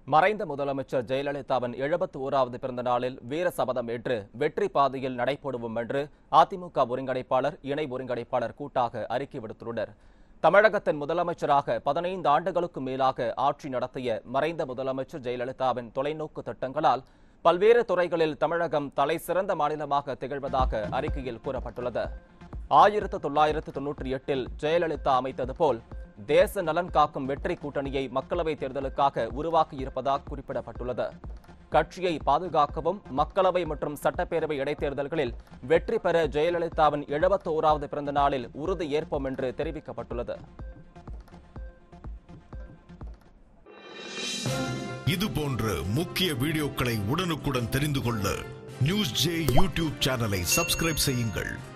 மறைந்த முதலமைச்சர் ஜெயலலிதாவின் எழுபத்தி ஓராவது பிறந்த நாளில் வீர சபதம் ஏற்று வெற்றி பாதையில் நடைபோடுவோம் என்று அதிமுக ஒருங்கிணைப்பாளர் இணை ஒருங்கிணைப்பாளர் கூட்டாக அறிக்கை விடுத்துள்ளனர் தமிழகத்தின் முதலமைச்சராக பதினைந்து ஆண்டுகளுக்கு மேலாக ஆட்சி நடத்திய மறைந்த முதலமைச்சர் ஜெயலலிதாவின் தொலைநோக்கு திட்டங்களால் பல்வேறு துறைகளில் தமிழகம் தலை சிறந்த மாநிலமாக திகழ்வதாக அறிக்கையில் கூறப்பட்டுள்ளது ஆயிரத்து தொள்ளாயிரத்து தொன்னூற்றி எட்டில் ஜெயலலிதா அமைத்தது போல் தேச நலன் காக்கும் வெற்றி கூட்டணியை மக்களவைத் தேர்தலுக்காக உருவாக்கியிருப்பதாக குறிப்பிடப்பட்டுள்ளது கட்சியை பாதுகாக்கவும் மக்களவை மற்றும் சட்டப்பேரவை இடைத்தேர்தல்களில் வெற்றி பெற ஜெயலலிதாவின் எழுபத்தோராவது பிறந்த நாளில் உறுதி ஏற்போம் என்று தெரிவிக்கப்பட்டுள்ளது இது போன்ற முக்கிய வீடியோக்களை உடனுக்குடன் தெரிந்து கொள்ள நியூஸ் ஜே யூடியூப் சேனலை சப்ஸ்கிரைப் செய்யுங்கள்